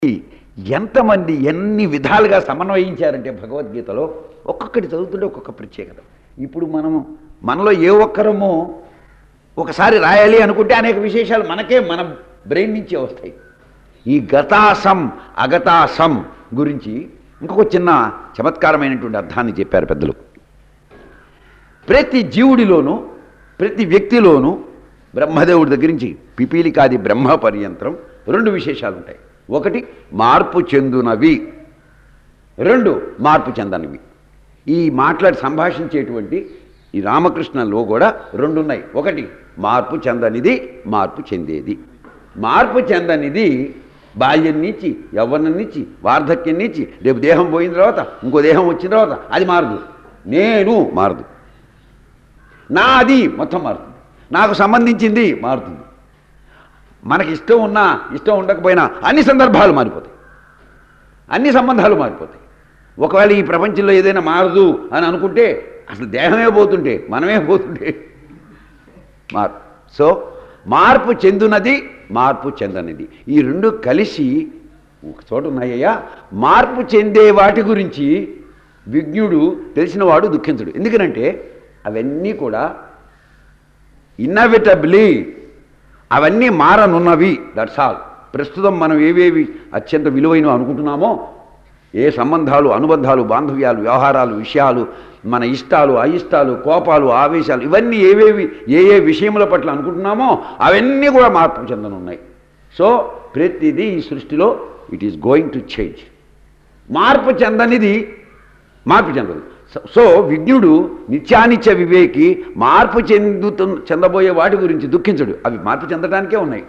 ఎంతమంది ఎన్ని విధాలుగా సమన్వయించారంటే భగవద్గీతలో ఒక్కొక్కటి చదువుతుంటే ఒక్కొక్క ప్రత్యేకత ఇప్పుడు మనము మనలో ఏ ఒక్కరము ఒకసారి రాయాలి అనుకుంటే అనేక విశేషాలు మనకే మన బ్రెయిన్ నుంచే వస్తాయి ఈ గతాసం అగతాసం గురించి ఇంకొక చిన్న చమత్కారమైనటువంటి అర్థాన్ని చెప్పారు పెద్దలు ప్రతి జీవుడిలోనూ ప్రతి వ్యక్తిలోనూ బ్రహ్మదేవుడి దగ్గర నుంచి పిపీలికాది బ్రహ్మ పర్యంత్రం రెండు విశేషాలు ఉంటాయి ఒకటి మార్పు చెందునవి రెండు మార్పు చెందనివి ఈ మాట్లాడి సంభాషించేటువంటి ఈ రామకృష్ణలో కూడా రెండు ఉన్నాయి ఒకటి మార్పు చెందనిది మార్పు చెందేది మార్పు చెందనిది బాల్యం నుంచి యవ్వనం నుంచి వార్ధక్యం నుంచి రేపు దేహం పోయిన తర్వాత ఇంకో దేహం వచ్చిన తర్వాత అది మారదు నేను మారదు నాది మొత్తం మారుతుంది నాకు సంబంధించింది మారుతుంది మనకి ఇష్టం ఉన్నా ఇష్టం ఉండకపోయినా అన్ని సందర్భాలు మారిపోతాయి అన్ని సంబంధాలు మారిపోతాయి ఒకవేళ ఈ ప్రపంచంలో ఏదైనా మారదు అని అనుకుంటే అసలు దేహమే పోతుంటే మనమే పోతుంటే మార్ సో మార్పు చెందునది మార్పు చెందనిది ఈ రెండు కలిసి ఒక చోట ఉన్నాయ్యా మార్పు చెందే వాటి గురించి విజ్ఞుడు తెలిసినవాడు దుఃఖించడు ఎందుకనంటే అవన్నీ కూడా ఇన్నవిటబ్లీ అవన్నీ మారనున్నవి దట్స్ ఆల్ ప్రస్తుతం మనం ఏవేవి అత్యంత విలువైన అనుకుంటున్నామో ఏ సంబంధాలు అనుబంధాలు బాంధవ్యాలు వ్యవహారాలు విషయాలు మన ఇష్టాలు అయిష్టాలు కోపాలు ఆవేశాలు ఇవన్నీ ఏవేవి ఏ ఏ విషయముల పట్ల అనుకుంటున్నామో అవన్నీ కూడా మార్పు చెందనున్నాయి సో ప్రతిదీ ఈ సృష్టిలో it is going to change మార్పు చెందనిది మార్పు చెందదు సో- సో విజ్ఞుడు నిత్యానిత్య వివేకి మార్పు చెందుతు చెందబోయే వాటి గురించి దుఃఖించడు అవి మార్పు చెందడానికే ఉన్నాయి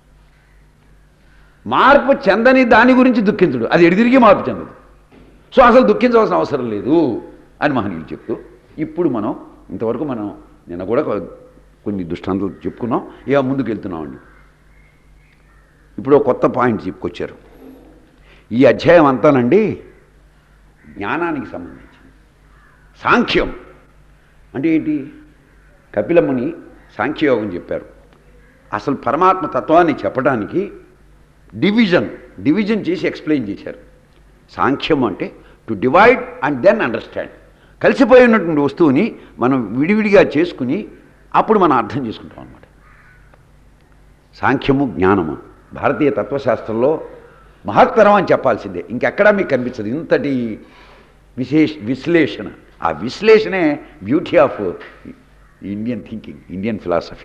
మార్పు చెందని దాని గురించి దుఃఖించడు అది ఎడిదిరిగి మార్పు చెందదు సో అసలు దుఃఖించవలసిన అవసరం లేదు అని మహనీయులు చెప్తూ ఇప్పుడు మనం ఇంతవరకు మనం నిన్న కూడా కొ- కొన్ని దృష్టాంతాలు చెప్పుకున్నాం ఇక ముందుకు వెళ్తున్నామండి ఇప్పుడు ఒక కొత్త పాయింట్ చెప్పుకొచ్చారు ఈ అధ్యాయం అంతానండి జ్ఞానానికి సంబంధించి సాంఖ్యం అంటే ఏంటి కపిలముని సాంఖ్యయోగం చెప్పారు అసలు పరమాత్మ తత్వాన్ని చెప్పడానికి డివిజన్ డివిజన్ చేసి ఎక్స్ప్లెయిన్ చేశారు సాంఖ్యం అంటే to divide and then understand కలిసిపోయి ఉన్నటువంటి వస్తువుని మనం విడివిడిగా చేసుకుని అప్పుడు మనం అర్థం చేసుకుంటాం అన్నమాట సాంఖ్యము జ్ఞానము భారతీయ తత్వశాస్త్రంలో మహత్తరం అని చెప్పాల్సిందే ఇంకెక్కడా మీకు కనిపించదు ఇంతటి విశేష విశ్లేషణ ఆ విశ్లేషణే beauty of Indian thinking Indian philosophy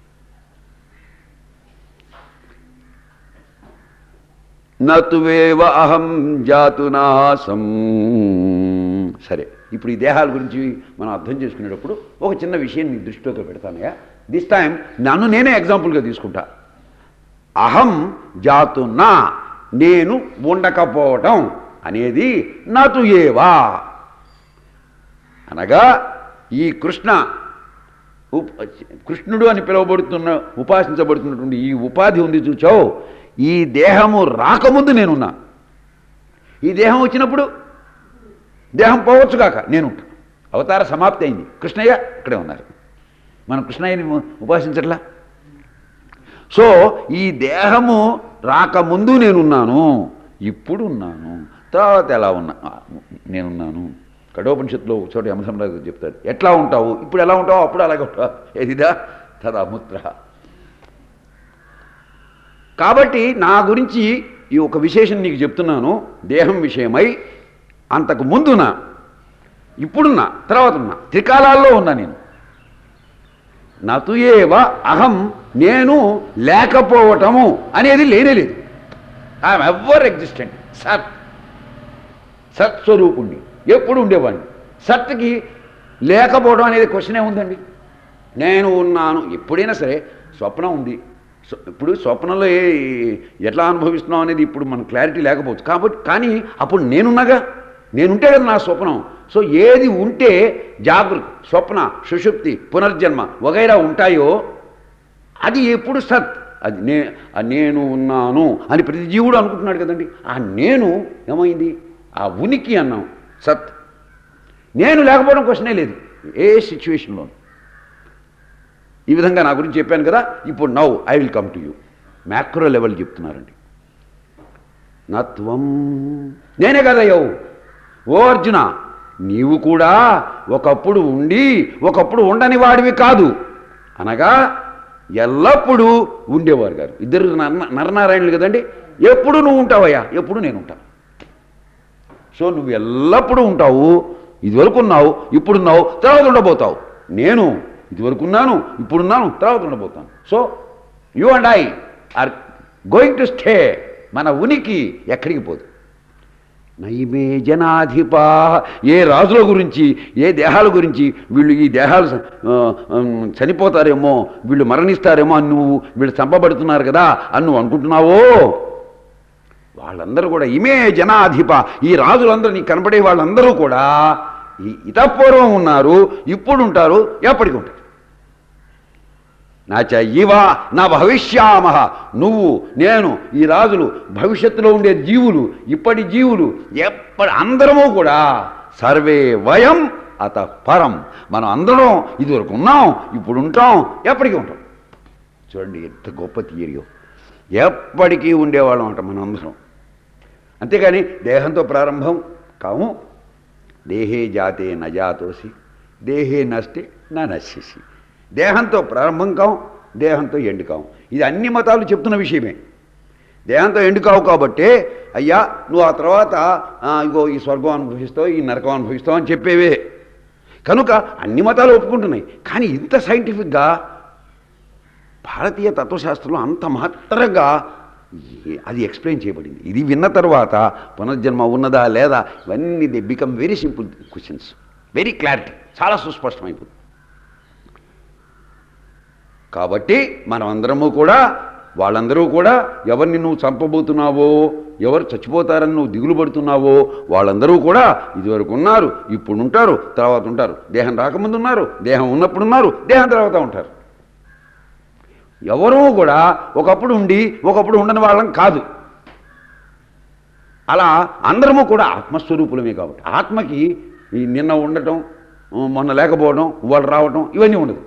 నతువేవ అహం జాతునాసం సరే ఇప్పుడు ఈ దేహాల గురించి మనం అర్థం చేసుకునేటప్పుడు ఒక చిన్న విషయం నీ దృష్టిలోకి పెడతానయ్యా దిస్ టైం నన్ను నేనే ఎగ్జాంపుల్గా తీసుకుంటా అహం జాతునా నేను ఉండకపోవటం అనేది నతు ఏవా అనగా ఈ కృష్ణ ఉప్- కృష్ణుడు అని పిలువబడుతున్న ఉపాసించబడుతున్నటువంటి ఈ ఉపాధి ఉంది చూచావు ఈ దేహము రాకముందు నేనున్నా ఈ దేహం వచ్చినప్పుడు దేహం పోవచ్చు కాక నేను అవతార సమాప్తి అయింది కృష్ణయ్య ఇక్కడే ఉన్నారు మనం కృష్ణయ్యని ఉపాసించట్లా సో ఈ దేహము రాకముందు నేనున్నాను ఇప్పుడు ఉన్నాను తర్వాత ఎలా ఉన్నా ఆ, నేనున్నాను కఠోపనిషత్తులో ఒక చోట యమధర్మరాజు చెప్తాడు ఎట్లా ఉంటావు ఇప్పుడు ఎలా ఉంటావు అప్పుడు అలాగే ఉంటావు ఏదిదా తదా ముత్ర కాబట్టి నా గురించి ఈ ఒక విశేషం నీకు చెప్తున్నాను దేహం విషయమై అంతకు ముందున్నా ఇప్పుడున్నా తర్వాత ఉన్నా త్రికాలాల్లో ఉన్నా నేను నతు ఏవ అహం నేను లేకపోవటము అనేది లేనే లేదు ఐఎమ్ ఎవర్ ఎగ్జిస్టెంట్ సత్ సత్స్వరూపుణ్ణి ఎప్పుడు ఉండేవాడిని సత్కి లేకపోవడం అనేది క్వశ్చనే ఉందండి నేను ఉన్నాను ఎప్పుడైనా సరే స్వప్నం ఉంది స్వ- ఇప్పుడు స్వప్నంలో ఏ ఎట్లా అనుభవిస్తున్నాం అనేది ఇప్పుడు మన క్లారిటీ లేకపోవచ్చు కాబట్టి కానీ అప్పుడు నేనున్నాగా నేనుంటే కదా నా స్వప్నం సో ఏది ఉంటే జాగృతి స్వప్న సుషుప్తి పునర్జన్మ వగైరా ఉంటాయో అది ఎప్పుడు సత్ అది నే ఆ నేను ఉన్నాను అని ప్రతి జీవుడు అనుకుంటున్నాడు కదండి ఆ నేను ఏమైంది ఆ ఉనికి అన్నాం సత్ నేను లేకపోవడం క్వశ్చనే లేదు ఏ సిచ్యువేషన్లో ఈ విధంగా నా గురించి చెప్పాను కదా ఇప్పుడు now I will come to you macro level చెప్తున్నారండి నత్వం నేనే కదయ్యవు ఓ అర్జున నీవు కూడా ఒకప్పుడు ఉండి ఒకప్పుడు ఉండని వాడివి కాదు అనగా ఎల్లప్పుడూ ఉండేవారు గారు ఇద్దరు నర నరనారాయణులు కదండి ఎప్పుడు నువ్వు ఉంటావయ్యా ఎప్పుడు నేను ఉంటాను సో నువ్వు ఎల్లప్పుడూ ఉంటావు ఇదివరకు ఉన్నావు ఇప్పుడున్నావు తర్వాత ఉండబోతావు నేను ఇదివరకు ఉన్నాను ఇప్పుడున్నాను తర్వాత ఉండబోతాను so you and I are going to stay మన ఉనికి ఎక్కడికి పోదు నైమే జనాధిపా ఏ రాజుల గురించి ఏ దేహాల గురించి వీళ్ళు ఈ దేహాలు ఆ, ఆ, చనిపోతారేమో వీళ్ళు మరణిస్తారేమో అని నువ్వు వీళ్ళు చంపబడుతున్నారు కదా అని నువ్వు అనుకుంటున్నావో వాళ్ళందరూ కూడా ఇమే జనాధిప ఈ రాజులందరూ నీకు కనపడే వాళ్ళందరూ కూడా ఈ ఇతపూర్వం ఉన్నారు ఇప్పుడు ఉంటారు ఎప్పటికి ఉంటారు నా చ ఇవ నా భవిష్యామహ నువ్వు నేను ఈ రాజులు భవిష్యత్తులో ఉండే జీవులు ఇప్పటి జీవులు ఎప్పటి అందరము కూడా సర్వే వయం అత పరం మనం అందరం ఇదివరకు ఉన్నాం ఇప్పుడు ఉంటాం ఎప్పటికీ ఉంటాం చూడండి ఎంత గొప్ప థియరియో ఎప్పటికీ ఉండేవాళ్ళం అంట మనం అందరం అంతేగాని దేహంతో ప్రారంభం కాము దేహే జాతే నజాతోసి దేహే నష్టే నా నశ్యసి దేహంతో ప్రారంభం కాం దేహంతో ఎండు కాం ఇది అన్ని మతాలు చెప్తున్న విషయమే దేహంతో ఎండు కావు కాబట్టే అయ్యా నువ్వు ఆ తర్వాత ఆ, ఇగో ఈ స్వర్గం అనుభవిస్తావు ఈ నరకం అనుభవిస్తావు అని చెప్పేవే కనుక అన్ని మతాలు ఒప్పుకుంటున్నాయి కానీ ఇంత సైంటిఫిక్గా భారతీయ తత్వశాస్త్రంలో అంత మహత్తరంగా ఈ- అది ఎక్స్ప్లెయిన్ చేయబడింది ఇది విన్న తర్వాత పునర్జన్మ ఉన్నదా లేదా ఇవన్నీ they become very simple questions very clarity చాలా సుస్పష్టమైపోతుంది కాబట్టి మనం అందరము కూడా వాళ్ళందరూ కూడా ఎవరిని నువ్వు చంపబోతున్నావో ఎవరు చచ్చిపోతారని నువ్వు దిగులు పడుతున్నావో వాళ్ళందరూ కూడా ఇదివరకు ఉన్నారు ఇప్పుడు ఉంటారు తర్వాత ఉంటారు దేహం రాకముందు ఉన్నారు దేహం ఉన్నప్పుడు ఉన్నారు దేహం తర్వాత ఉంటారు ఎవరూ కూడా ఒకప్పుడు ఉండి ఒకప్పుడు ఉండని వాళ్ళం కాదు అలా అందరము కూడా ఆత్మస్వరూపులమే కాబట్టి ఆత్మకి ఈ నిన్న ఉండటం మొన్న లేకపోవడం వాళ్ళు రావటం ఇవన్నీ ఉండదు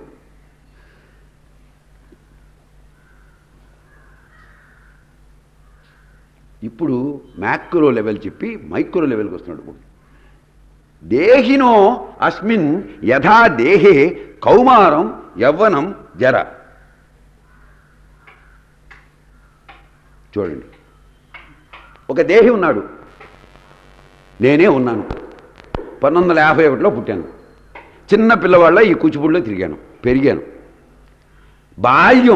ఇప్పుడు మ్యాక్రో లెవెల్ చెప్పి మైక్రో లెవెల్కి వస్తున్నాడు ఇప్పుడు దేహినో అస్మిన్ యథా దేహే కౌమారం యవ్వనం జర చూడండి ఒక దేహి ఉన్నాడు నేనే ఉన్నాను పంతొమ్మిది వందల యాభై ఒకటిలో పుట్టాను చిన్న పిల్లవాళ్ళ ఈ కూచిపూడిలో తిరిగాను పెరిగాను బాల్యం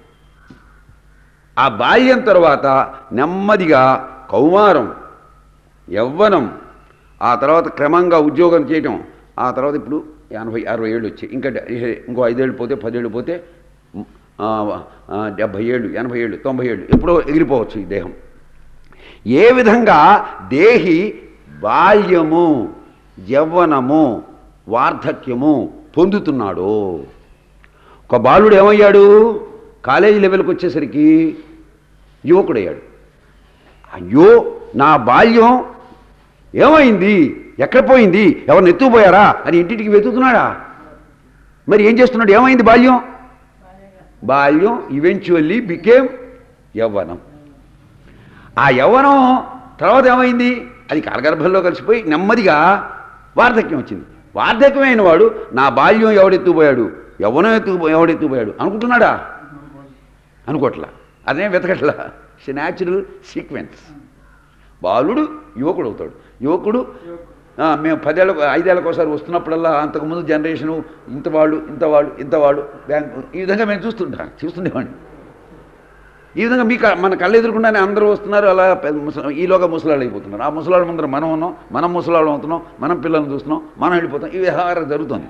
ఆ బాల్యం తర్వాత నెమ్మదిగా కౌమారం యవ్వనం ఆ తర్వాత క్రమంగా ఉద్యోగం చేయటం ఆ తర్వాత ఇప్పుడు ఎనభై అరవై ఏళ్ళు వచ్చాయి ఇంకా డె- ఇంకో ఐదేళ్ళు పోతే పదేళ్ళు పోతే ఆ, ఆ, డెబ్భై ఏళ్ళు ఎనభై ఏళ్ళు తొంభై ఏళ్ళు ఎప్పుడో ఎగిరిపోవచ్చు ఈ దేహం ఏ విధంగా దేహి బాల్యము యవ్వనము వార్ధక్యము పొందుతున్నాడో ఒక బాలుడు ఏమయ్యాడు కాలేజీ లెవెల్కి వచ్చేసరికి యువకుడయ్యాడు అయ్యో నా బాల్యం ఏమైంది ఎక్కడ పోయింది ఎవరిని ఎత్తుకుపోయారా అని ఇంటింటికి వెతుకుతున్నాడా మరి ఏం చేస్తున్నాడు ఏమైంది బాల్యం బాల్యం ఈవెంచువల్లీ బికేమ్ యవ్వనం ఆ యవ్వనం తర్వాత ఏమైంది అది కాలగర్భంలో కలిసిపోయి నెమ్మదిగా వార్ధక్యం వచ్చింది వార్ధక్యమైన వాడు నా బాల్యం ఎవడెత్తుకుపోయాడు యవ్వనం ఎత్తు ఎవడెత్తుకుపోయాడు అనుకుంటున్నాడా అనుకోట్లా అదే వెతకట్లా ఇట్స్ న్యాచురల్ సీక్వెన్స్ బాలుడు యువకుడు అవుతాడు యువకుడు ఆ, మేము పదేళ్ళ ఐదేళ్ళకి ఒకసారి వస్తున్నప్పుడల్లా అంతకుముందు జనరేషను ఇంతవాళ్ళు ఇంతవాళ్ళు ఇంతవాళ్ళు బ్యాంకు ఈ విధంగా మేము చూస్తుంటాం చూస్తుండేవాడిని ఈ విధంగా మీ క- మన కళ్ళు ఎదురుకుండానే అందరూ వస్తున్నారు అలా పెద్ద ముస- ఈలోగా ముసలాళ్ళు అయిపోతున్నారు ఆ ముసలాళ్ళ ముందర మనం ఉన్నాం మనం ముసలాళ్ళు అవుతున్నాం మనం పిల్లల్ని చూస్తున్నాం మనం వెళ్ళిపోతాం ఈ వ్యవహారం జరుగుతుంది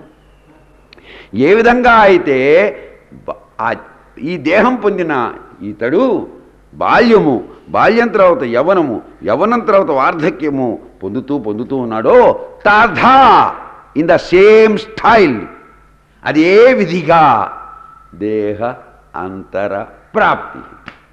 ఏ విధంగా అయితే బ- ఆ ఈ దేహం పొందిన ఈతడు బాల్యము బాల్యం తర్వాత యవనము యవనం తర్వాత వార్ధక్యము పొందుతూ పొందుతూ ఉన్నాడో తథా ఇన్ ద సేమ్ స్టైల్ అదే విధిగా దేహ అంతర ప్రాప్తి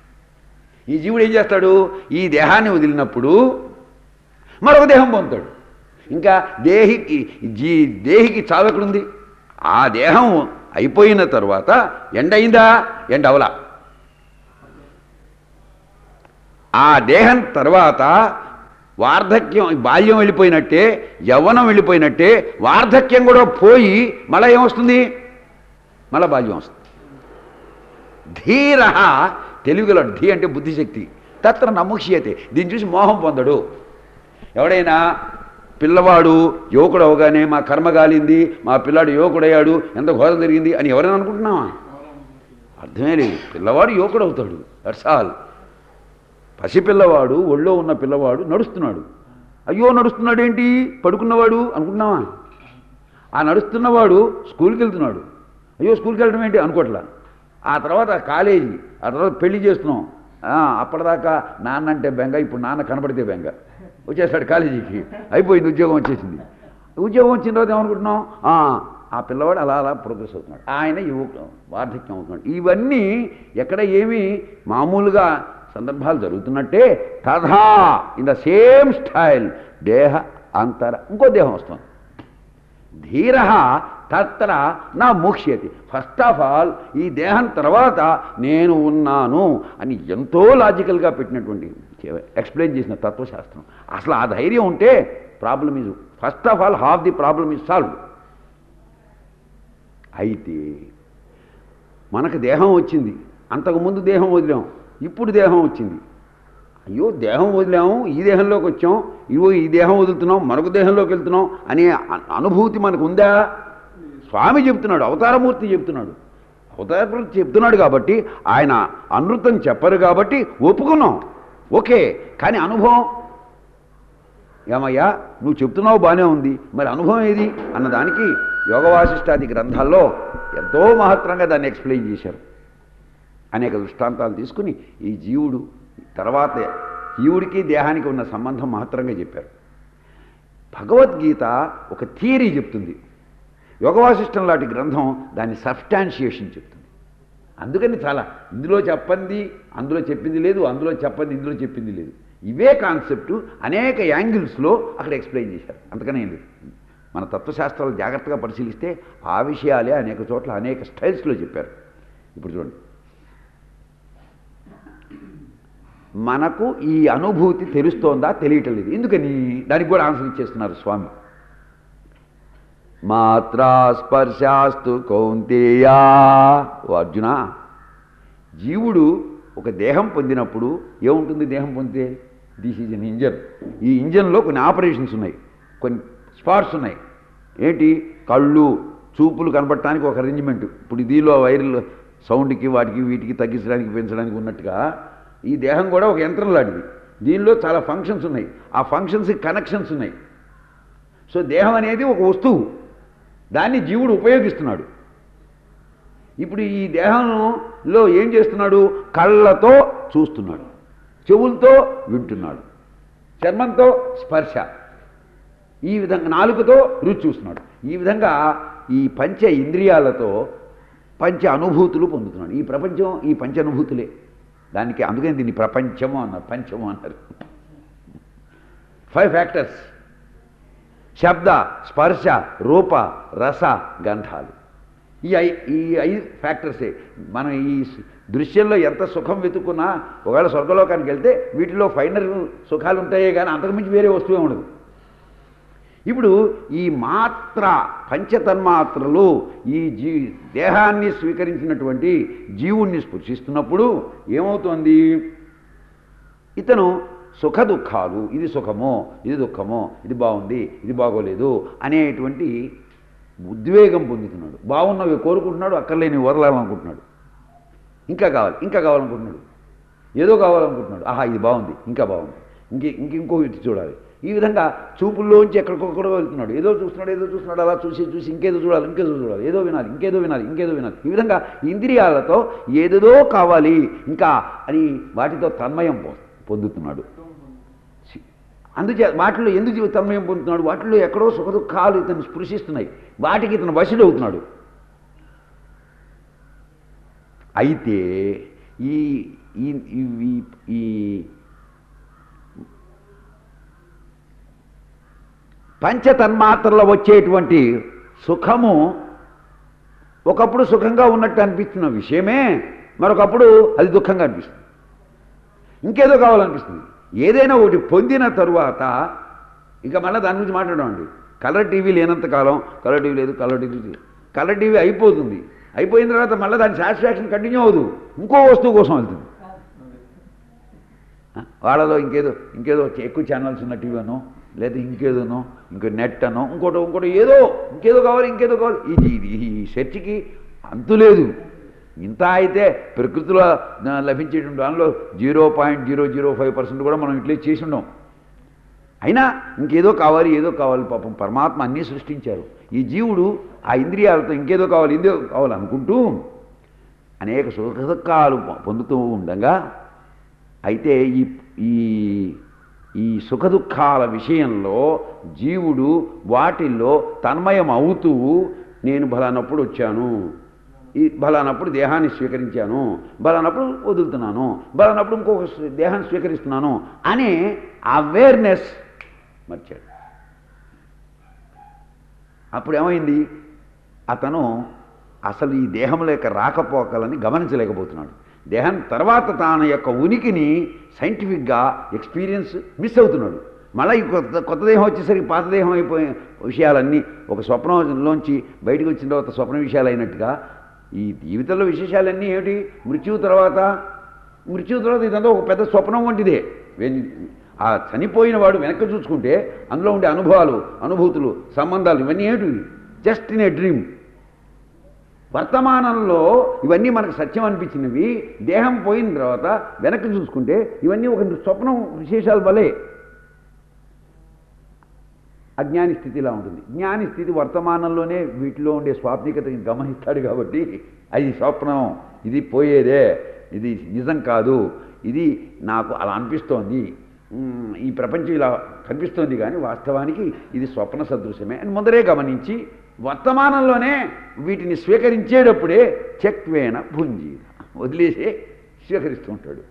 ఈ జీవుడు ఏం చేస్తాడు ఈ దేహాన్ని వదిలినప్పుడు మరొక దేహం పొందుతాడు ఇంకా దేహికి జీ దేహికి చావు ఎక్కడుంది ఆ దేహం అయిపోయిన తర్వాత ఎండ అయిందా ఎండ అవలా ఆ దేహం తర్వాత వార్ధక్యం బాల్యం వెళ్ళిపోయినట్టే యవ్వనం వెళ్ళిపోయినట్టే వార్ధక్యం కూడా పోయి మళ్ళీ ఏమొస్తుంది మళ్ళీ బాల్యం వస్తుంది ధీర తెలుగులో ధీ అంటే బుద్ధిశక్తి తత్ర నముష్యతే దీన్ని చూసి మోహం పొందడు ఎవడైనా పిల్లవాడు యువకుడు అవగానే మా కర్మ గాలింది మా పిల్లాడు యువకుడయ్యాడు ఎంత ఘోరం జరిగింది అని ఎవరైనా అనుకుంటున్నావా అర్థమే లేదు పిల్లవాడు యువకుడు అవుతాడు దట్స్ ఆల్ పసిపిల్లవాడు ఒళ్ళో ఉన్న పిల్లవాడు నడుస్తున్నాడు అయ్యో నడుస్తున్నాడు ఏంటి పడుకున్నవాడు అనుకుంటున్నావా ఆ నడుస్తున్నవాడు స్కూల్కి వెళ్తున్నాడు అయ్యో స్కూల్కి వెళ్ళడం ఏంటి అనుకోవట్లా ఆ తర్వాత కాలేజీ ఆ తర్వాత పెళ్లి చేస్తున్నాం ఆ, అప్పటిదాకా నాన్న అంటే బెంగ ఇప్పుడు నాన్న కనబడితే బెంగ వచ్చేస్తాడు కాలేజీకి అయిపోయింది ఉద్యోగం వచ్చేసింది ఉద్యోగం వచ్చిన తర్వాత ఏమనుకుంటున్నాం ఆ, ఆ పిల్లవాడు అలా అలా ప్రోగ్రెస్ అవుతున్నాడు ఆయన యువకుడు వార్ధక్యం అవుతున్నాడు ఇవన్నీ ఎక్కడ ఏమి మామూలుగా సందర్భాలు జరుగుతున్నట్టే తథా ఇన్ ద సేమ్ స్టైల్ దేహ అంతర ఇంకో దేహం వస్తుంది ధీర తత్ర నా మోక్ష్యతి ఫస్ట్ ఆఫ్ ఆల్ ఈ దేహం తర్వాత నేను ఉన్నాను అని ఎంతో లాజికల్గా పెట్టినటువంటి ఎక్స్ప్లెయిన్ చేసిన తత్వశాస్త్రం అసలు ఆ ధైర్యం ఉంటే problem is first of all half the problem is solve అయితే మనకు దేహం వచ్చింది అంతకుముందు దేహం వదిలాం ఇప్పుడు దేహం వచ్చింది అయ్యో దేహం వదిలాము ఈ దేహంలోకి వచ్చాం ఇవో ఈ దేహం వదులుతున్నాం మరొక దేహంలోకి వెళ్తున్నాం అనే అ- అనుభూతి మనకు ఉందా స్వామి చెప్తున్నాడు అవతారమూర్తి చెప్తున్నాడు అవతారమూర్తి చెప్తున్నాడు కాబట్టి ఆయన అనృతం చెప్పరు కాబట్టి ఒప్పుకున్నాం ఓకే కానీ అనుభవం ఏమయ్యా నువ్వు చెప్తున్నావు బాగానే ఉంది మరి అనుభవం ఏది అన్నదానికి యోగవాసిష్టాది గ్రంథాల్లో ఎంతో మహత్తరంగా దాన్ని ఎక్స్ప్లెయిన్ చేశారు అనేక దృష్టాంతాలు తీసుకుని ఈ జీవుడు తర్వాత జీవుడికి దేహానికి ఉన్న సంబంధం మహత్తరంగా చెప్పారు భగవద్గీత ఒక థియరీ చెప్తుంది యోగవాసిష్టం లాంటి గ్రంథం దాని సబ్స్టాన్షియేషన్ చెప్తుంది అందుకని చాలా ఇందులో చెప్పంది అందులో చెప్పింది లేదు అందులో చెప్పంది ఇందులో చెప్పింది లేదు ఇవే కాన్సెప్ట్ అనేక యాంగిల్స్లో అక్కడ ఎక్స్ప్లెయిన్ చేశారు అంతకనే ఏం లేదు మన తత్వశాస్త్రాలు జాగ్రత్తగా పరిశీలిస్తే ఆ విషయాలే అనేక చోట్ల అనేక స్టైల్స్లో చెప్పారు ఇప్పుడు చూడండి మనకు ఈ అనుభూతి తెలుస్తోందా తెలియటం లేదు ఎందుకని దానికి కూడా ఆన్సర్ ఇచ్చేస్తున్నారు స్వామి మాత్రా స్పర్శాస్తు కౌంతేయా ఓ అర్జున జీవుడు ఒక దేహం పొందినప్పుడు ఏముంటుంది దేహం పొందితే దిస్ ఈజ్ అన్ ఇంజన్ ఈ ఇంజన్లో కొన్ని ఆపరేషన్స్ ఉన్నాయి కొన్ని స్పాట్స్ ఉన్నాయి ఏంటి కళ్ళు చూపులు కనపడటానికి ఒక అరేంజ్మెంట్ ఇప్పుడు దీనిలో వైర్లు సౌండ్కి వాటికి వీటికి తగ్గించడానికి పెంచడానికి ఉన్నట్టుగా ఈ దేహం కూడా ఒక యంత్రం లాంటిది దీనిలో చాలా ఫంక్షన్స్ ఉన్నాయి ఆ ఫంక్షన్స్కి కనెక్షన్స్ ఉన్నాయి సో దేహం అనేది ఒక వస్తువు దాన్ని జీవుడు ఉపయోగిస్తున్నాడు ఇప్పుడు ఈ దేహంలో ఏం చేస్తున్నాడు కళ్ళతో చూస్తున్నాడు చెవులతో వింటున్నాడు చర్మంతో స్పర్శ ఈ విధంగా నాలుకతో రుచి చూస్తున్నాడు ఈ విధంగా ఈ పంచ ఇంద్రియాలతో పంచ అనుభూతులు పొందుతున్నాడు ఈ ప్రపంచం ఈ పంచ అనుభూతులే దానికి అందుకని దీన్ని ప్రపంచము అన్నారు పంచము అన్నారు ఫైవ్ ఫ్యాక్టర్స్ శబ్ద స్పర్శ రూప రస గంధాలు ఈ ఐ ఈ ఐదు ఫ్యాక్టర్సే మనం ఈ స్- దృశ్యంలో ఎంత సుఖం వెతుక్కున్నా ఒకవేళ స్వర్గలోకానికి వెళ్తే వీటిలో ఫైనల్ సుఖాలు ఉంటాయే కానీ అంతకుమించి వేరే వస్తువే ఉండదు ఇప్పుడు ఈ మాత్ర పంచతన్మాత్రలు ఈ జీ దేహాన్ని స్వీకరించినటువంటి జీవుణ్ణి స్పృశిస్తున్నప్పుడు ఏమవుతోంది ఇతను సుఖ దుఃఖాలు ఇది సుఖమో ఇది దుఃఖమో ఇది బాగుంది ఇది బాగోలేదు అనేటువంటి ఉద్వేగం పొందుతున్నాడు బాగున్నవి కోరుకుంటున్నాడు అక్కర్లేని వదలాలనుకుంటున్నాడు ఇంకా కావాలి ఇంకా కావాలనుకుంటున్నాడు ఏదో కావాలనుకుంటున్నాడు ఆహా ఇది బాగుంది ఇంకా బాగుంది ఇంక ఇంక ఇంకో ఇటు చూడాలి ఈ విధంగా చూపుల్లోంచి ఎక్కడికొక్కడో వెళ్తున్నాడు ఏదో చూస్తున్నాడు ఏదో చూస్తున్నాడు అలా చూసి చూసి ఇంకేదో చూడాలి ఇంకేదో చూడాలి ఏదో వినాలి ఇంకేదో వినాలి ఇంకేదో వినాలి ఈ విధంగా ఇంద్రియాలతో ఏదేదో కావాలి ఇంకా అని వాటితో తన్మయం పొ- పొందుతున్నాడు అందుచే వాటిలో ఎందుకు తన్మయం పొందుతున్నాడు వాటిలో ఎక్కడో సుఖ దుఃఖాలు ఇతను స్పృశిస్తున్నాయి వాటికి ఇతను వశుడవుతున్నాడు అయితే ఈ ఈ ఈ- ఈ పంచతన్మాత్రలో వచ్చేటువంటి సుఖము ఒకప్పుడు సుఖంగా ఉన్నట్టు అనిపిస్తున్న విషయమే మరొకప్పుడు అది దుఃఖంగా అనిపిస్తుంది ఇంకేదో కావాలనిపిస్తుంది ఏదైనా ఒకటి పొందిన తరువాత ఇంకా మళ్ళీ దాని గురించి మాట్లాడమండి కలర్ టీవీ లేనంత కాలం కలర్ టీవీ లేదు కలర్ టీవీ లేదు కలర్ టీవీ అయిపోతుంది అయిపోయిన తర్వాత మళ్ళీ దాని సాటిస్ఫాక్షన్ కంటిన్యూ అవ్వదు ఇంకో వస్తువు కోసం వెళ్తుంది ఆ, వాళ్ళలో ఇంకేదో ఇంకేదో ఎక్కువ ఛానల్స్ ఉన్న టీవీ అనో లేదా ఇంకేదోనో ఇంకో నెట్ అనో ఇంకోటి ఇంకోటి ఏదో ఇంకేదో కావాలి ఇంకేదో కావాలి ఇది ఇది ఈ సెర్చ్కి అంతు లేదు ఇంత అయితే ప్రకృతిలో ఆ, లభించేటువంటి దానిలో zero point zero zero five percent కూడా మనం ఇట్లే చేసి ఉండం అయినా ఇంకేదో కావాలి ఏదో కావాలి పాపం పరమాత్మ అన్నీ సృష్టించారు ఈ జీవుడు ఆ ఇంద్రియాలతో ఇంకేదో కావాలి ఇందో కావాలి అనుకుంటూ అనేక సుఖదుఖాలు పొందుతూ ఉండగా అయితే ఈ ఈ ఈ సుఖదుఖాల విషయంలో జీవుడు వాటిల్లో తన్మయం అవుతూ నేను బలానప్పుడు వచ్చాను ఈ బలానప్పుడు దేహాన్ని స్వీకరించాను బలానప్పుడు వదులుతున్నాను బలానప్పుడు ఇంకొక స్- దేహాన్ని స్వీకరిస్తున్నాను అనే అవేర్నెస్ మర్చాడు అప్పుడు ఏమైంది అతను అసలు ఈ దేహంలో యొక్క రాకపోకలని గమనించలేకపోతున్నాడు దేహం తర్వాత తాను యొక్క ఉనికిని సైంటిఫిక్గా ఎక్స్పీరియన్స్ మిస్ అవుతున్నాడు మళ్ళీ ఈ కొత్త కొత్త దేహం వచ్చేసరికి పాత దేహం అయిపోయే విషయాలన్నీ ఒక స్వప్నంలోంచి బయటకు వచ్చిన తర్వాత స్వప్న విషయాలు అయినట్టుగా ఈ జీవితంలో విశేషాలన్నీ ఏమిటి మృత్యువు తర్వాత మృత్యువు తర్వాత ఇదంతా ఒక పెద్ద స్వప్నం వంటిదే వెన్- ఆ చనిపోయిన వాడు వెనక్కి చూసుకుంటే అందులో ఉండే అనుభవాలు అనుభూతులు సంబంధాలు ఇవన్నీ ఏమిటి జస్ట్ ఇన్ ఏ డ్రీమ్ వర్తమానంలో ఇవన్నీ మనకు సత్యం అనిపించినవి దేహం పోయిన తర్వాత వెనక్కి చూసుకుంటే ఇవన్నీ ఒక స్వప్నం విశేషాలు వలే అజ్ఞాని స్థితి ఇలా ఉంటుంది జ్ఞాని స్థితి వర్తమానంలోనే వీటిలో ఉండే స్వాప్నికతని గమనిస్తాడు కాబట్టి అది స్వప్నం ఇది పోయేదే ఇది నిజం కాదు ఇది నాకు అలా అనిపిస్తోంది మ్, ఈ ప్రపంచం ఇలా కనిపిస్తోంది కానీ వాస్తవానికి ఇది స్వప్న సదృశ్యమే అని ముందరే గమనించి వర్తమానంలోనే వీటిని స్వీకరించేటప్పుడే చెక్వేన భుంజీ వదిలేసి స్వీకరిస్తూ ఉంటాడు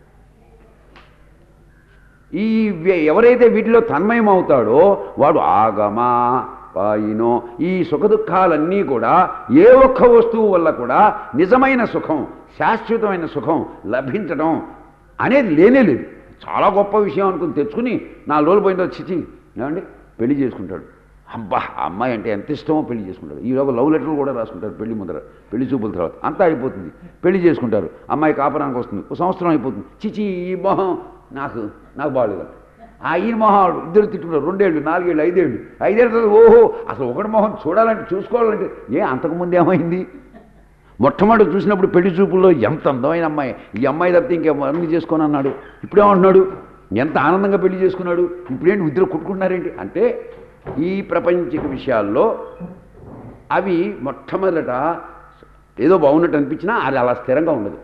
ఈ వ్య- ఎవరైతే వీటిలో తన్మయం అవుతాడో వాడు ఆగమా పాయినో ఈ సుఖదుఖాలన్నీ కూడా ఏ ఒక్క వస్తువు వల్ల కూడా నిజమైన సుఖం శాశ్వతమైన సుఖం లభించడం అనేది లేనే లేదు చాలా గొప్ప విషయం అనుకుని తెచ్చుకుని నా రోజులు పోయిన తర్వాత చిచి ఏమండి పెళ్లి చేసుకుంటాడు అబ్బా ఆ అమ్మాయి అంటే ఎంత ఇష్టమో పెళ్లి చేసుకుంటాడు ఈ లోపల లవ్ లెటర్లు కూడా రాసుకుంటారు పెళ్లి ముందర పెళ్లి చూపుల తర్వాత అంతా అయిపోతుంది పెళ్లి చేసుకుంటారు అమ్మాయి కాపురానికి వస్తుంది ఒక సంవత్సరం అయిపోతుంది చిచి ఈ మొహం నాకు నాకు బాగాలేదు ఆ ఈయన మొహం ఇద్దరు తిట్టుకున్నారు రెండేళ్ళు నాలుగేళ్ళు ఐదేళ్ళు ఐదేళ్ళ తర్వాత ఓహో అసలు ఒకటి మొహం చూడాలంటే చూసుకోవాలంటే ఏ అంతకుముందు ఏమైంది మొట్టమొదటి చూసినప్పుడు పెళ్లి చూపుల్లో ఎంత అందమైన అమ్మాయి ఈ అమ్మాయి తప్పితే ఇంకెవరిని చేసుకొని అన్నాడు ఇప్పుడేమంటున్నాడు ఎంత ఆనందంగా పెళ్లి చేసుకున్నాడు ఇప్పుడేంటి ఇద్దరు కొట్టుకుంటున్నారేంటి అంటే ఈ ప్రపంచిక విషయాల్లో అవి మొట్టమొదట ఏదో బాగున్నట్టు అనిపించినా అది అలా స్థిరంగా ఉండదు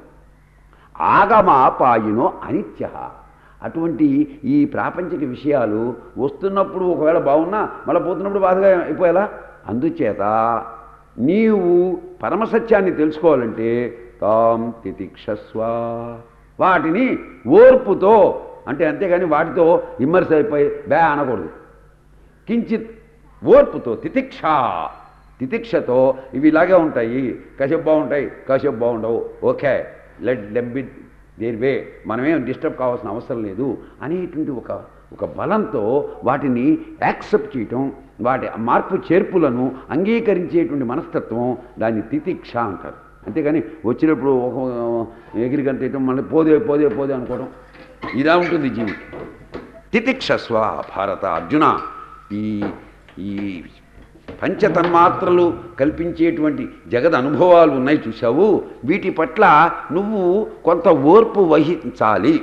ఆగమాపాయునో అనిత్య అటువంటి ఈ ప్రాపంచిక విషయాలు వస్తున్నప్పుడు ఒకవేళ బాగున్నా మళ్ళీ పోతున్నప్పుడు బాధగా అయిపోయేలా అందుచేత నీవు పరమసత్యాన్ని తెలుసుకోవాలంటే తాం తితిక్షస్వ వాటిని ఓర్పుతో అంటే అంతేగాని వాటితో ఇమ్మర్స్ అయిపోయి బే అనకూడదు కించిత్ ఓర్పుతో తితిక్ష తితిక్షతో ఇవి ఇలాగే ఉంటాయి కాసేపు బాగుంటాయి కాసేపు బాగుండవు okay let them be there way మనమేం డిస్టర్బ్ కావాల్సిన అవసరం లేదు అనేటువంటి ఒక ఒక బలంతో వాటిని యాక్సెప్ట్ చేయటం వాటి మార్పు చేర్పులను అంగీకరించేటువంటి మనస్తత్వం దాన్ని తితిక్ష అంటారు అంతేగాని వచ్చినప్పుడు ఒక ఎగిరిగంతేయటం మళ్ళీ పోదే పోదే పోదే అనుకోవడం ఇలా ఉంటుంది జీవితం తితిక్షస్వ భారత అర్జున ఈ ఈ పంచతన్మాత్రలు కల్పించేటువంటి జగద్ అనుభవాలు ఉన్నాయి చూసావు వీటి పట్ల నువ్వు కొంత ఓర్పు వహించాలి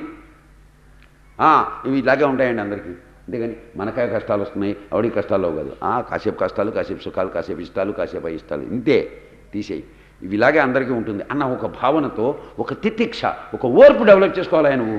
ఆ, ఇవి ఇలాగే ఉంటాయండి అందరికీ అంతేగాని మనకాయ కష్టాలు వస్తున్నాయి ఆవిడికి కష్టాలు అవ్వ కాదు ఆ, కాసేపు కష్టాలు కాసేపు సుఖాలు కాసేపు ఇష్టాలు కాసేపు అయిష్టాలు ఇంతే తీసేయి ఇవి ఇలాగే అందరికీ ఉంటుంది అన్న ఒక భావనతో ఒక తితిక్ష ఒక ఓర్పు డెవలప్ చేసుకోవాలి నువ్వు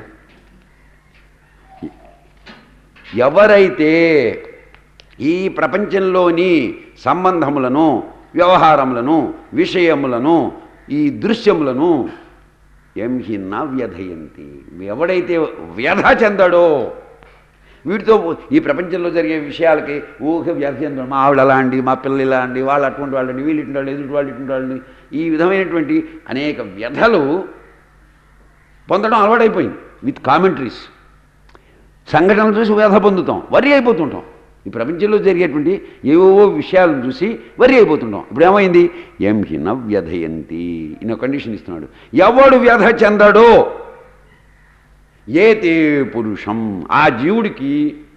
ఎవరైతే ఈ ప్రపంచంలోని సంబంధములను వ్యవహారములను విషయములను ఈ దృశ్యములను ఎం హిన్న వ్యధయంతి ఎవడైతే వ్యధ చెందడో వీటితో ఈ ప్రపంచంలో జరిగే విషయాలకి ఊహ వ్యధ చెందడం మా ఆవిడ అలా అండి మా పిల్లలు ఇలా అండి వాళ్ళు అటువంటి వాళ్ళండి వీళ్ళు ఇటువంటి వాళ్ళు ఎదుటి వాళ్ళు ఇటువంటి వాళ్ళని ఈ విధమైనటువంటి అనేక వ్యధలు పొందడం అలవాటైపోయింది విత్ కామెంటరీస్ సంఘటనలు చూసి వ్యధ పొందుతాం వరి అయిపోతుంటాం ఈ ప్రపంచంలో జరిగేటువంటి ఏవేవో విషయాలను చూసి వరి అయిపోతుంటాం ఇప్పుడు ఏమైంది ఎం హిన వ్యధయంతి ఇన్న కండిషన్ ఇస్తున్నాడు ఎవడు వ్యధ చెందడో ఏతే పురుషం ఆ జీవుడికి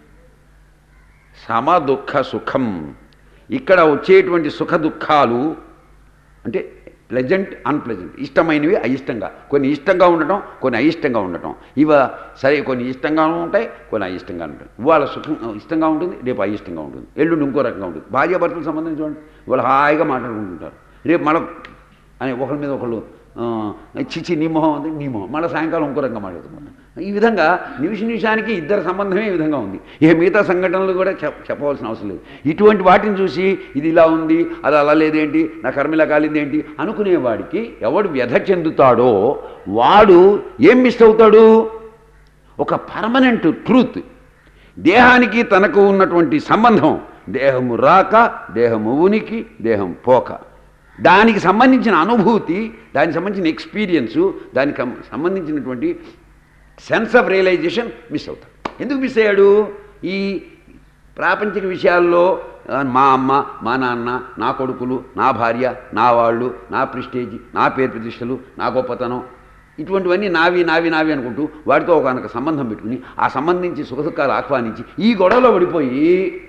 సమ దుఃఖ సుఖం ఇక్కడ వచ్చేటువంటి సుఖ దుఃఖాలు అంటే ప్లెజెంట్ అన్ప్లెజెంట్ ఇష్టమైనవి అయిష్టంగా కొన్ని ఇష్టంగా ఉండటం కొన్ని అయిష్టంగా ఉండటం ఇవ సరే కొన్ని ఇష్టంగా ఉంటాయి కొన్ని అయిష్టంగా ఉంటాయి ఇవాళ సుఖం ఇష్టంగా ఉంటుంది రేపు అయిష్టంగా ఉంటుంది ఎల్లుండి ఇంకో రకంగా ఉంటుంది భార్యాభర్తల సంబంధం చూడండి వాళ్ళు హాయిగా మాట్లాడుకుంటుంటారు రేపు మళ్ళీ అని ఒకరి మీద ఒకళ్ళు ఆ, చిచి నీ మొహం ఉంది నీ మొహం మళ్ళీ సాయంకాలం ఇంకో రకంగా మాట్లాడుతున్నారు ఈ విధంగా నిమిష నిమిషానికి ఇద్దరి సంబంధమే ఈ విధంగా ఉంది ఏ మిగతా సంఘటనలు కూడా చెప్ చెప్పవలసిన అవసరం లేదు ఇటువంటి వాటిని చూసి ఇది ఇలా ఉంది అది అలా లేదేంటి నా కర్మ ఇలా కాలింది ఏంటి అనుకునేవాడికి ఎవడు వ్యధ చెందుతాడో వాడు ఏం మిస్ అవుతాడు ఒక పర్మనెంట్ ట్రూత్ దేహానికి తనకు ఉన్నటువంటి సంబంధం దేహము రాక దేహము ఉనికి దేహం పోక దానికి సంబంధించిన అనుభూతి దానికి సంబంధించిన ఎక్స్పీరియన్సు దానికి కం- సంబంధించినటువంటి సెన్స్ ఆఫ్ రియలైజేషన్ మిస్ అవుతాడు ఎందుకు మిస్ అయ్యాడు ఈ ప్రాపంచిక విషయాల్లో ఆ, మా అమ్మ మా నాన్న నా కొడుకులు నా భార్య నా వాళ్ళు నా ప్రిస్టేజ్ నా పేరు ప్రతిష్టలు నా గొప్పతనం ఇటువంటివన్నీ నావి నావి నావి అనుకుంటూ వాటితో ఒక సంబంధం పెట్టుకుని ఆ సంబంధించి సుఖదుఖాలు ఆహ్వానించి ఈ గొడవలో పడిపోయి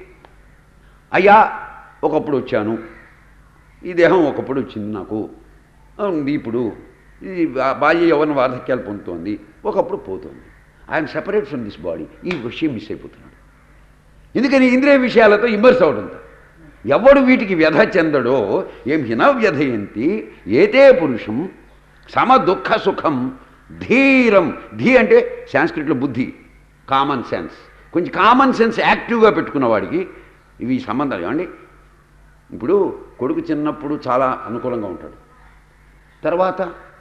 అయ్యా ఒకప్పుడు వచ్చాను ఈ దేహం ఒకప్పుడు వచ్చింది నాకు ఉంది ఇప్పుడు ఇది బా- బాల్య యవన వార్ధక్యాలు పొందుతోంది ఒకప్పుడు పోతుంది I'm separate from this body ఈ విషయం మిస్ అయిపోతున్నాడు ఎందుకని ఇంద్రియ విషయాలతో ఇమ్మర్స్ అవడంతో ఎవడు వీటికి వ్యధ చెందడో ఏం హిన వ్యధయంతి ఏతే పురుషం సమ దుఃఖ సుఖం ధీరం ధీ అంటే సాంస్క్రిట్లో బుద్ధి కామన్ సెన్స్ కొంచెం కామన్ సెన్స్ యాక్టివ్గా పెట్టుకున్న వాడికి ఇవి సంబంధాలు ఏమండి ఇప్పుడు కొడుకు చిన్నప్పుడు చాలా అనుకూలంగా ఉంటాడు తర్వాత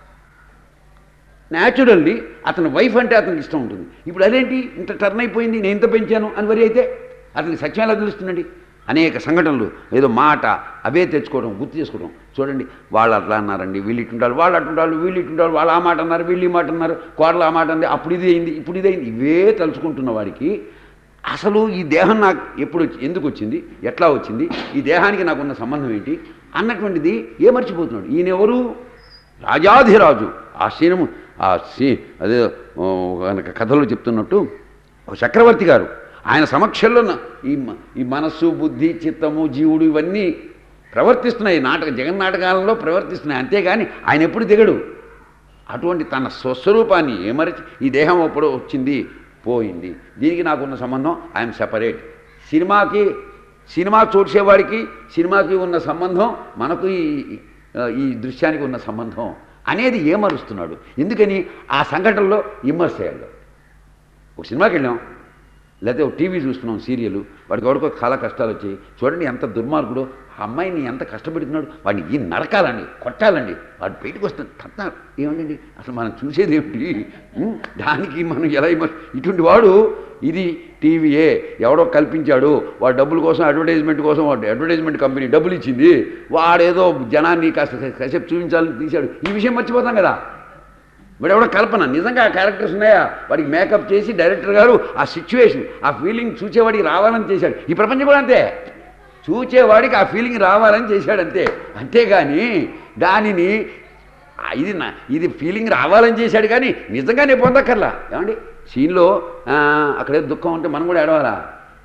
న్యాచురల్లీ అతని వైఫ్ అంటే అతనికి ఇష్టం ఉంటుంది ఇప్పుడు అదేంటి ఇంత టర్న్ అయిపోయింది నేను ఇంత పెంచాను అని వరి అయితే అతనికి సత్యం ఎలా తెలుస్తుందండి అనేక సంఘటనలు ఏదో మాట అవే తెచ్చుకోవడం గుర్తు చేసుకోవడం చూడండి వాళ్ళు అట్లా అన్నారండి వీళ్ళు ఇటుంటారు వాళ్ళు అటుంటారు వీళ్ళు ఇటుంటారు వాళ్ళు ఆ మాట అన్నారు వీళ్ళు ఈ మాట అన్నారు కోడలు ఆ మాట అంది అప్పుడు ఇది అయింది ఇప్పుడు ఇది అయింది ఇవే తలుచుకుంటున్న వాడికి అసలు ఈ దేహం నాకు ఎప్పుడు వచ్చి ఎందుకు వచ్చింది ఎట్లా వచ్చింది ఈ దేహానికి నాకున్న సంబంధం ఏంటి అన్నటువంటిది ఏ మర్చిపోతున్నాడు ఈయన ఎవరు రాజాధిరాజు ఆ సీనము ఆ సీ అదే ఓ, కనుక కథలో చెప్తున్నట్టు ఒక చక్రవర్తి గారు ఆయన సమక్షంలో న- ఈ మ- ఈ మనస్సు బుద్ధి చిత్తము జీవుడు ఇవన్నీ ప్రవర్తిస్తున్నాయి నాటక జగన్నాటకాలలో ప్రవర్తిస్తున్నాయి అంతేగాని ఆయన ఎప్పుడు దిగడు అటువంటి తన స్వస్వరూపాన్ని ఏమరచి ఈ దేహం ఎప్పుడు వచ్చింది పోయింది దీనికి నాకున్న సంబంధం ఐఎమ్ సెపరేట్ సినిమాకి సినిమా చూసేవాడికి సినిమాకి ఉన్న సంబంధం మనకు ఈ ఈ దృశ్యానికి ఉన్న సంబంధం అనేది ఏమరుస్తున్నాడు ఎందుకని ఆ సంఘటనలో ఇమ్మర్స్ అయ్యాడు ఒక సినిమాకి వెళ్ళాం లేకపోతే ఒక టీవీ చూస్తున్నాం సీరియల్ వాడికి ఎవరికో చాలా కష్టాలు వచ్చాయి చూడండి ఎంత దుర్మార్గుడు ఆ అమ్మాయిని ఎంత కష్టపెడుతున్నాడు వాడిని ఈ నరకాలండి కొట్టాలండి వాడు బయటకు వస్తుంది తత్తారు ఏమండి అసలు మనం చూసేది ఏమిటి ఉం? దానికి మనం ఎలా ఇమ్మ- ఇటువంటి వాడు ఇది టీవీయే ఎవడో కల్పించాడు వాడు డబ్బుల కోసం అడ్వర్టైజ్మెంట్ కోసం వాడు అడ్వర్టైజ్మెంట్ కంపెనీ డబ్బులు ఇచ్చింది వాడేదో జనాన్ని కాస్త కాసేపు చూపించాలని తీశాడు ఈ విషయం మర్చిపోతాం కదా వాడు ఎవడో కల్పన నిజంగా ఆ క్యారెక్టర్స్ ఉన్నాయా వాడికి మేకప్ చేసి డైరెక్టర్ గారు ఆ సిచ్యువేషన్ ఆ ఫీలింగ్ చూచేవాడికి రావాలని చేశాడు ఈ ప్రపంచం కూడా అంతే చూచేవాడికి ఆ ఫీలింగ్ రావాలని చేశాడు అంతే అంతేగాని దానిని ఆ ఇది నా ఇది ఫీలింగ్ రావాలని చేశాడు కానీ నిజంగానే పొందక్కర్లా ఏమండి సీన్లో ఆ, అక్కడే దుఃఖం ఉంటే మనం కూడా ఏడవాలా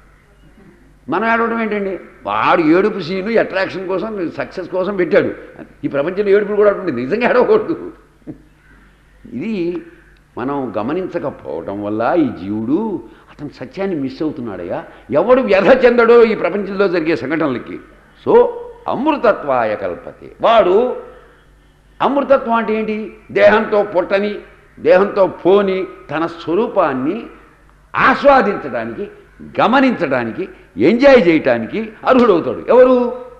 మనం ఏడవడం ఏంటండి వాడు ఏడుపు సీను అట్రాక్షన్ కోసం సక్సెస్ కోసం పెట్టాడు ఈ ప్రపంచంలో ఏడుపులు కూడా ఉంటుంది నిజంగా ఏడవకూడదు ఇది మనం గమనించకపోవడం వల్ల ఈ జీవుడు అతను సత్యాన్ని మిస్ అవుతున్నాడయ్యా ఎవడు వ్యధ చెందడో ఈ ప్రపంచంలో జరిగే సంఘటనలకి సో అమృతత్వాయ కల్పతే వాడు అమృతత్వం అంటే ఏంటి దేహంతో పుట్టని దేహంతో పోని తన స్వరూపాన్ని ఆస్వాదించడానికి గమనించడానికి ఎంజాయ్ చేయటానికి అర్హుడవుతాడు ఎవరు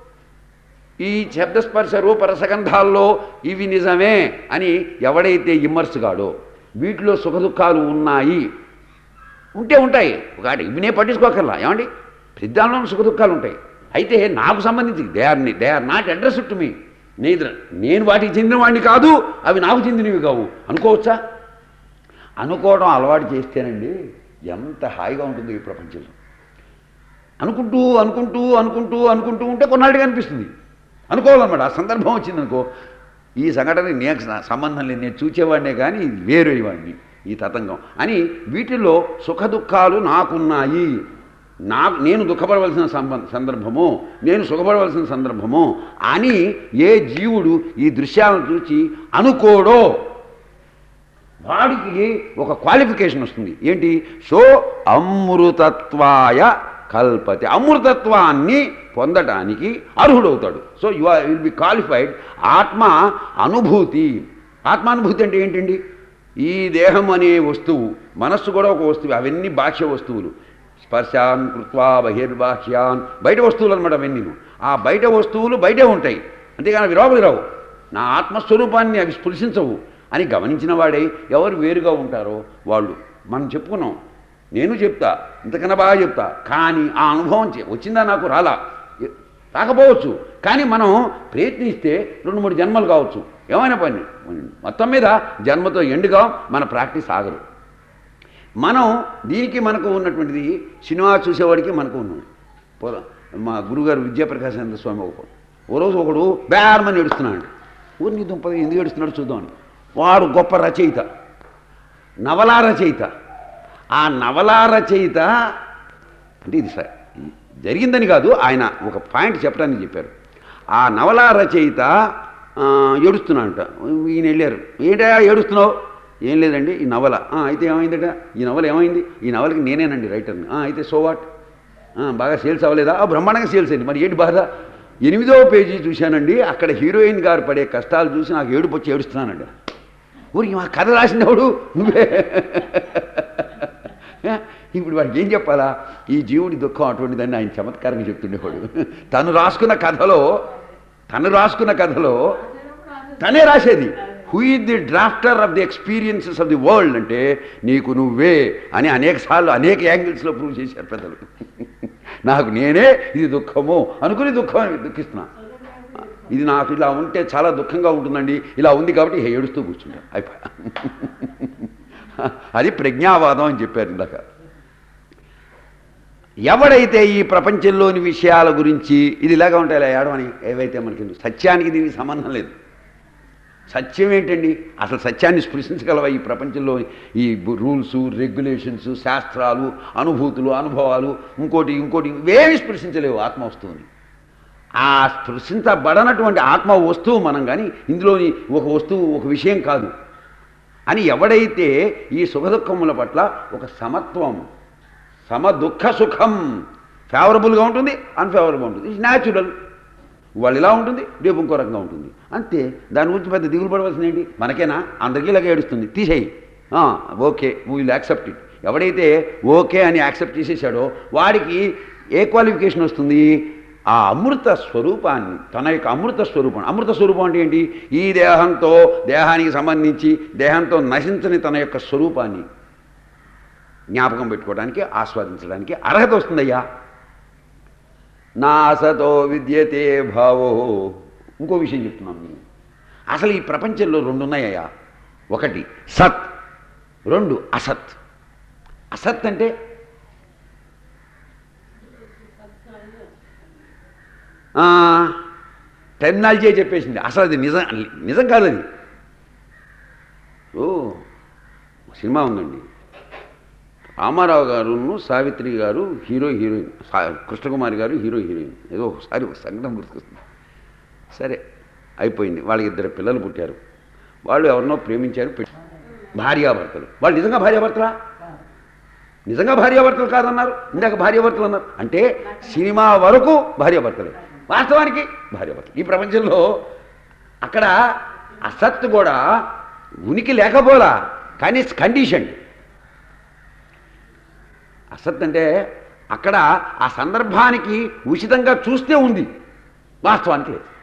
ఈ శబ్దస్పర్శ రూప రసగంధాల్లో ఇవి నిజమే అని ఎవడైతే ఇమ్మర్స్ కాడో వీటిలో సుఖదుఖాలు ఉన్నాయి ఉంటే ఉంటాయి ఒకటి ఇవి నేను పట్టించుకోకర్లా ఏమండి సిద్ధాంతంలో సుఖదుఖాలు ఉంటాయి అయితే నాకు సంబంధించి they are they are not address to me నేను నేను వాటికి చెందిన వాడిని కాదు అవి నాకు చెందినవి కావు అనుకోవచ్చా అనుకోవడం అలవాటు చేస్తేనండి ఎంత హాయిగా ఉంటుందో ఈ ప్రపంచంలో అనుకుంటూ అనుకుంటూ అనుకుంటూ అనుకుంటూ ఉంటే కొన్నాళ్ళకి అనిపిస్తుంది అనుకోవాలన్నమాట ఆ సందర్భం వచ్చిందనుకో ఈ సంఘటన నేను సంబంధం లేదు నేను చూచేవాడినే కానీ ఇది వేరే వాడిని ఈ తతంగం అని వీటిల్లో సుఖ దుఃఖాలు నాకున్నాయి నాకు నేను దుఃఖపడవలసిన సంబ- సందర్భము నేను సుఖపడవలసిన సందర్భము అని ఏ జీవుడు ఈ దృశ్యాలను చూసి అనుకోడో వాడికి ఒక క్వాలిఫికేషన్ వస్తుంది ఏంటి సో అమృతత్వాయ కల్పతే అమృతత్వాన్ని పొందటానికి అర్హుడవుతాడు so you are will be qualified ఆత్మ అనుభూతి ఆత్మానుభూతి అంటే ఏంటండి ఈ దేహం అనే వస్తువు మనస్సు కూడా ఒక వస్తువు అవన్నీ బాహ్య వస్తువులు స్పర్శాన్ కృత్వా బహిర్బాహ్యాన్ బయట వస్తువులు అనమాట అవన్నీ ఆ బయట వస్తువులు బయటే ఉంటాయి అంతేగాని అవి లోపలికి రావు నా ఆత్మస్వరూపాన్ని అవి స్పృశించవు అని గమనించిన వాడే ఎవరు వేరుగా ఉంటారో వాళ్ళు మనం చెప్పుకున్నాం నేను చెప్తా ఇంతకన్నా బాగా చెప్తా కానీ ఆ అనుభవం చే- వచ్చిందా నాకు రాలా ఎ- రాకపోవచ్చు కానీ మనం ప్రయత్నిస్తే రెండు మూడు జన్మలు కావచ్చు ఏమైనా పని మొత్తం మీద జన్మతో ఎండుగా మన ప్రాక్టీస్ ఆగదు మనం దీనికి మనకు ఉన్నటువంటిది సినిమా చూసేవాడికి మనకు ఉన్నది పూర్వం మా గురుగారు విద్యాప్రకాశానంద స్వామి ఒక ఓ రోజు ఒకడు బేరమని ఏడుస్తున్నాడు ఊరిని దుంపది ఎందుకు ఏడుస్తున్నాడు చూద్దామని వాడు గొప్ప రచయిత నవలా రచయిత ఆ నవలా రచయిత అంటే ఇది స- జరిగిందని కాదు ఆయన ఒక పాయింట్ చెప్పడానికి చెప్పారు ఆ నవలా రచయిత ఆ, ఏడుస్తున్నాడంట ఈయన వెళ్ళారు ఏంటా ఏడుస్తున్నావు ఏం లేదండి ఈ నవల "ఆ, అయితే ఏమైందట ఈ నవల ఏమైంది ఈ నవలకి నేనేనండి రైటర్ని "ఆ, అయితే సో వాట్ బాగా సేల్స్ అవ్వలేదా "ఆ, బ్రహ్మాండంగా సేల్స్ అయింది మరి ఏంటి బాధ ఎనిమిదవ పేజీ చూశానండి అక్కడ హీరోయిన్ గారు పడే కష్టాలు చూసి నాకు ఏడుపు వచ్చి ఏడుస్తున్నానండి ఊరికి మా కథ రాసినవాడు నువ్వే ఇప్పుడు వాడికి ఏం చెప్పాలా ఈ జీవుడి దుఃఖం అటువంటిదని ఆయన చమత్కారంగా చెప్తుండేవాడు తను రాసుకున్న కథలో తను రాసుకున్న కథలో తనే రాసేది who is the drafter of the experiences of the world అంటే నీకు నువ్వే అని అనేక సార్లు అనేక యాంగిల్స్లో ప్రూవ్ చేశారు పెద్దలు నాకు నేనే ఇది దుఃఖము అనుకుని దుఃఖం దుఃఖిస్తున్నా ఇది నాకు ఇలా ఉంటే చాలా దుఃఖంగా ఉంటుందండి ఇలా ఉంది కాబట్టి ఇహ ఏడుస్తూ కూర్చుంటా అయిపోయా అది ప్రజ్ఞావాదం అని చెప్పారు ఇందాక ఎవడైతే ఈ ప్రపంచంలోని విషయాల గురించి ఇది ఇలాగా ఉంటాయి ఇలా ఏడవని ఏవైతే మనకి సత్యానికి దీనికి సంబంధం లేదు సత్యం ఏంటండి అసలు సత్యాన్ని స్పృశించగలవా ఈ ప్రపంచంలో ఈ రూల్స్ రెగ్యులేషన్స్ శాస్త్రాలు అనుభూతులు అనుభవాలు ఇంకోటి ఇంకోటి ఇవేమి స్పృశించలేవు ఆత్మ వస్తువుని ఆ స్పృశించబడనటువంటి ఆత్మ వస్తువు మనం కానీ ఇందులోని ఒక వస్తువు ఒక విషయం కాదు అని ఎవడైతే ఈ సుఖదుఖముల పట్ల ఒక సమత్వం సమ దుఃఖ సుఖం ఫేవరబుల్గా ఉంటుంది అన్ఫేవరబుల్గా ఉంటుంది ఇట్స్ న్యాచురల్ వాళ్ళు ఇలా ఉంటుంది రేపు ఇంకో రకంగా ఉంటుంది అంతే దాని గురించి పెద్ద దిగులు పడవలసింది ఏంటి మనకేనా అందరికీ ఇలాగే ఏడుస్తుంది తీసేయి ఆ, ఓకే విల్ యాక్సెప్ట్ ఇట్ ఎవడైతే ఓకే అని యాక్సెప్ట్ చేసేసాడో వాడికి ఏ క్వాలిఫికేషన్ వస్తుంది ఆ అమృత స్వరూపాన్ని తన యొక్క అమృత స్వరూపం అమృత స్వరూపం అంటే ఏంటి ఈ దేహంతో దేహానికి సంబంధించి దేహంతో నశించని తన యొక్క స్వరూపాన్ని జ్ఞాపకం పెట్టుకోవడానికి ఆస్వాదించడానికి అర్హత వస్తుందయ్యా నాసతో విద్యతే భావో ఇంకో విషయం చెప్తున్నాను నేను అసలు ఈ ప్రపంచంలో రెండు ఉన్నాయ్యా ఒకటి సత్ రెండు అసత్ అసత్ అంటే ఆ, టెర్మినాలజీ చెప్పేసింది అసలు అది నిజం నిజం కాదు అది ఓ సినిమా ఉందండి రామారావు గారును సావిత్రి గారు హీరో హీరోయిన్ సా- కృష్ణకుమారి గారు హీరో హీరోయిన్ ఏదో ఒకసారి ఒక సంఘటన గుర్తుకొస్తుంది సరే అయిపోయింది వాళ్ళకి ఇద్దరు పిల్లలు పుట్టారు వాళ్ళు ఎవరినో ప్రేమించారు పెట్టి భార్యాభర్తలు వాళ్ళు నిజంగా భార్యాభర్తలా నిజంగా భార్యాభర్తలు కాదన్నారు ఇందాక భార్యాభర్తలు అన్నారు అంటే సినిమా వరకు భార్యాభర్తలే వాస్తవానికి భార్యాభర్తలు ఈ ప్రపంచంలో అక్కడ అసత్ కూడా ఉనికి లేకపోలా కానీ కండిషన్ అసత్ అంటే అక్కడ ఆ సందర్భానికి ఉచితంగా చూస్తే ఉంది వాస్తవానికి లేదు